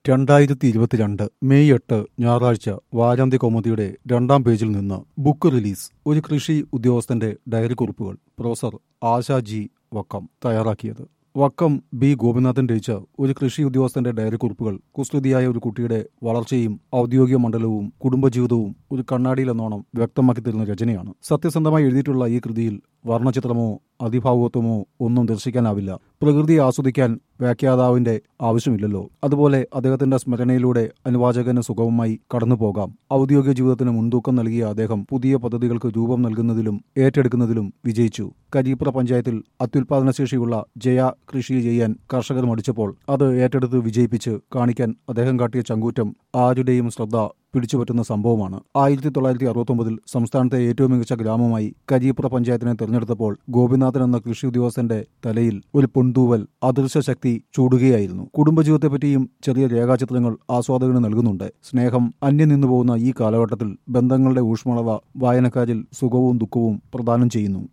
രണ്ടായിരത്തി ഇരുപത്തിരണ്ട് മെയ് എട്ട് ഞായറാഴ്ച വാരാന്ത്യ കൗമുദിയുടെ രണ്ടാം പേജിൽ നിന്ന് ബുക്ക് റിലീസ് ഒരു കൃഷി ഉദ്യോഗസ്ഥന്റെ ഡയറി കുറിപ്പുകൾ പ്രൊഫസർ ആശാ ജി വക്കം തയ്യാറാക്കിയത് വക്കം ബി ഗോപിനാഥൻ രചിച്ച ഒരു കൃഷി ഉദ്യോഗസ്ഥന്റെ ഡയറി കുറിപ്പുകൾ കുസൃതിയായ ഒരു കുട്ടിയുടെ വളർച്ചയും ഔദ്യോഗിക മണ്ഡലവും കുടുംബജീവിതവും ഒരു കണ്ണാടിയിലെന്നോണം വ്യക്തമാക്കി തരുന്ന രചനയാണ് സത്യസന്ധമായി എഴുതിയിട്ടുള്ള ഈ കൃതിയിൽ വർണ്ണചിത്രമോ അതിഭാവുകത്വമോ ഒന്നും ദർശിക്കാനാവില്ല പ്രകൃതിയെ ആസ്വദിക്കാൻ വ്യാഖ്യാതാവിന്റെ ആവശ്യമില്ലല്ലോ അതുപോലെ അദ്ദേഹത്തിന്റെ സ്മരണയിലൂടെ അനുവാചകന് സുഗമമായി കടന്നു പോകാം ഔദ്യോഗിക ജീവിതത്തിന് മുൻതൂക്കം നൽകിയ അദ്ദേഹം പുതിയ പദ്ധതികൾക്ക് രൂപം നൽകുന്നതിലും ഏറ്റെടുക്കുന്നതിലും വിജയിച്ചു കരീപ്ര പഞ്ചായത്തിൽ അത്യുൽപാദനശേഷിയുള്ള ജയ കൃഷി ചെയ്യാൻ കർഷകർ മടിച്ചപ്പോൾ അത് ഏറ്റെടുത്ത് വിജയിപ്പിച്ച് കാണിക്കാൻ അദ്ദേഹം കാട്ടിയ ചങ്കൂറ്റം ആരുടെയും ശ്രദ്ധ പിടിച്ചുപറ്റുന്ന സംഭവമാണ് ആയിരത്തി തൊള്ളായിരത്തി അറുപത്തൊമ്പതിൽ സംസ്ഥാനത്തെ ഏറ്റവും മികച്ച ഗ്രാമമായി കരീപ്ര പഞ്ചായത്തിനെ തെരഞ്ഞെടുത്തപ്പോൾ ഗോപിനാഥൻ എന്ന കൃഷി ഉദ്യോഗസ്ഥന്റെ തലയിൽ ഒരു പൊന്തൂവൽ അദൃശ്യ ശക്തി ചൂടുകയായിരുന്നു കുടുംബജീവിതത്തെപ്പറ്റിയും ചെറിയ രേഖാചിത്രങ്ങൾ ആസ്വാദകന് നൽകുന്നുണ്ട് സ്നേഹം അന്യം നിന്നു പോകുന്ന ഈ കാലഘട്ടത്തിൽ ബന്ധങ്ങളുടെ ഊഷ്മളത വായനക്കാരിൽ സുഖവും ദുഃഖവും പ്രദാനം ചെയ്യുന്നു